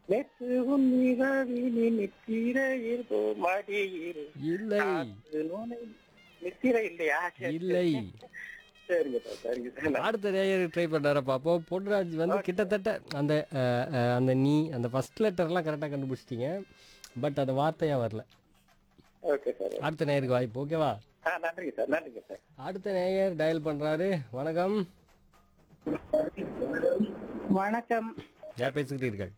நேற்று உன் நிகழ்வினி நித்திரையில் போ மடியில் இல்லை காத்து நுனை நித்திரை இல்லையா சரி, இல்லை சரிங்க சார் சரிங்க சார் நான் அடுத்த நேயர் ட்ரை பண்ணார பார்ப்போம் பொன்ராஜ் வந்து கிட்டத்தட்ட அந்த அஹ், அஹ், அந்த நீ அந்த ஃபர்ஸ்ட் லெட்டர்லாம் கரெக்டாக கண்டுபிடிச்சிட்டீங்க பட் அந்த வார்த்தையாக வரல ஓகே சார் அடுத்த நேயருக்கு வாய்ப்பு ஓகேவா ஆ நன்றிங்க சார் நன்றிங்க சார் அடுத்த நேயர் டயல் பண்ணுறாரு வணக்கம் வணக்கம் யார் பேசிக்கிட்டீர்கள்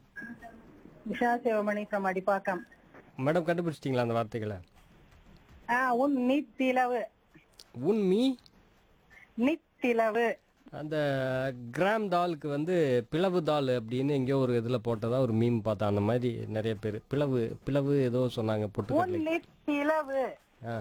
உஷா சிவமணி ஃப்ரம் அடிப்பாக்கம் மேடம் கண்டுபிடிச்சிட்டிங்களா அந்த வார்த்தைகளை ஆ உன் நித்திலவு உன் மீ நித்திலவு அந்த கிராம் தாலுக்கு வந்து பிளவு தால் அப்படின்னு எங்கேயோ ஒரு இதில் போட்டதா ஒரு மீம் பார்த்தேன் அந்த மாதிரி நிறைய பேர் பிளவு பிளவு ஏதோ சொன்னாங்க உன் பொட்டுக்கடலை நித்திலவு ஆ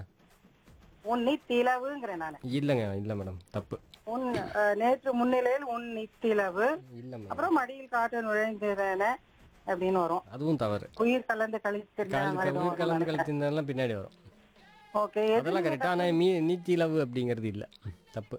உன் நித்திலவுங்கிறேன் நான் இல்லைங்க இல்லை மேடம் தப்பு உன் ஆ, நேற்று முன்னிலையில் உன் நித்திலவு இல்லை மேடம் அப்புறம் மடியில் காற்று நுழைந்தன அப்படின்னு வரும் அதுவும் தவறு உயிர் கலந்து கலந்து கலந்து கலந்து கழிச்சிருந்தாங்க கழிச்சிருந்தாலும் பின்னாடி வரும் ஓகே அதெல்லாம் கரெக்டாக ஆனால் மீ நீத்திலவு அப்படிங்கிறது இல்லை தப்பு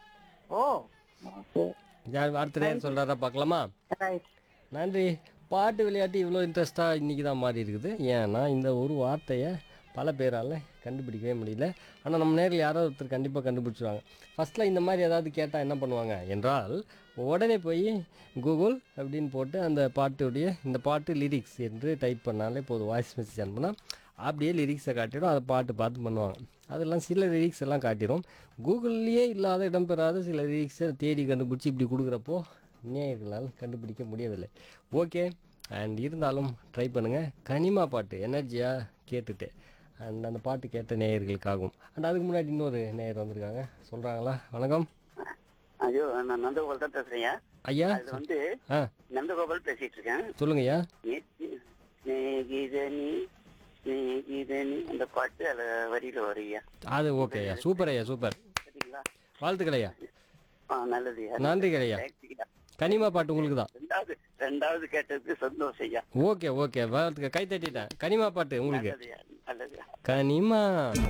ஓ ஓகே யார் அடுத்த நேரம் சொல்கிறாரா பார்க்கலாமா ரைட் நன்றி பாட்டு விளையாட்டு இவ்வளோ இன்ட்ரெஸ்ட்டாக இன்றைக்கி தான் மாறி இருக்குது ஏன்னா இந்த ஒரு வார்த்தையை பல பேரால் கண்டுபிடிக்கவே முடியல ஆனால் நம்ம நேரில் யாரோ ஒருத்தர் கண்டிப்பாக கண்டுபிடிச்சிருவாங்க ஃபஸ்ட்டில் இந்த மாதிரி ஏதாவது கேட்டால் என்ன பண்ணுவாங்க என்றால் உடனே போய் கூகுள் அப்படின்னு போட்டு அந்த பாட்டுடைய இந்த பாட்டு லிரிக்ஸ் என்று டைப் பண்ணாலே போதும் வாய்ஸ் மெசேஜ் அனுப்புனா அப்படியே லிரிக்ஸை காட்டிடும் அதை பாட்டு பார்த்து பண்ணுவாங்க அதெல்லாம் சில லிரிக்ஸ் எல்லாம் காட்டிடும் கூகுள்லேயே இல்லாத இடம்பெறாத சில லிரிக்ஸை தேடி கண்டுபிடிச்சி இப்படி கொடுக்குறப்போ நேயர்களால் கண்டுபிடிக்க முடியவில்லை ஓகே அண்ட் இருந்தாலும் ட்ரை பண்ணுங்கள் கனிமா பாட்டு எனர்ஜியாக கேட்டுட்டு அண்ட் அந்த பாட்டு கேட்ட நேயர்களுக்காகவும் அண்ட் அதுக்கு முன்னாடி இன்னொரு நேயர் வந்திருக்காங்க சொல்கிறாங்களா வணக்கம் ஐயோ நான் நந்தகோபால் தான் பேசுறேன் ஐயா அது வந்து ஆ நந்தகோபால் பேசிட்டு இருக்கேன் சொல்லுங்க ஐயா நேத்து சிநேகிதனி சிநேகிதனி அந்த பாட்டு அதுல வரியில வருயா அது ஓகே ஐயா சூப்பர் ஐயா சூப்பர் சரிங்களா வாழ்த்துக்கள் ஐயா ஆ நல்லது நன்றிகள் ஐயா கனிமா பாட்டு உங்களுக்கு தான் ரெண்டாவது ரெண்டாவது கேட்டதுக்கு சந்தோஷம் ஐயா ஓகே ஓகே வாழ்த்துக்கள் கை தட்டிட்டேன் கனிமா பாட்டு உங்களுக்கு நல்லதுயா நல்லது கனிமா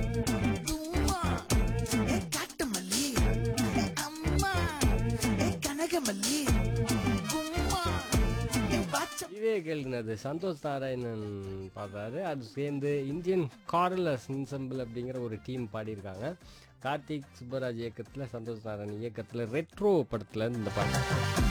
அம்மா ஏ காட்டுமல்லி ஏ அம்மா ஏ கனகமல்லி கும்மா ஏ பாச்ச இதே கேளுனது சந்தோஷ் நாராயணன் பாடுறாரு அது சேர்ந்து இந்தியன் கார்லஸ் இன்சம்பிள் அப்படிங்கிற ஒரு டீம் பாடியிருக்காங்க கார்த்திக் சுப்பராஜ் இயக்கத்தில் சந்தோஷ் நாராயணன் இயக்கத்தில் ரெட்ரோ படத்தில் இந்த பாட்டு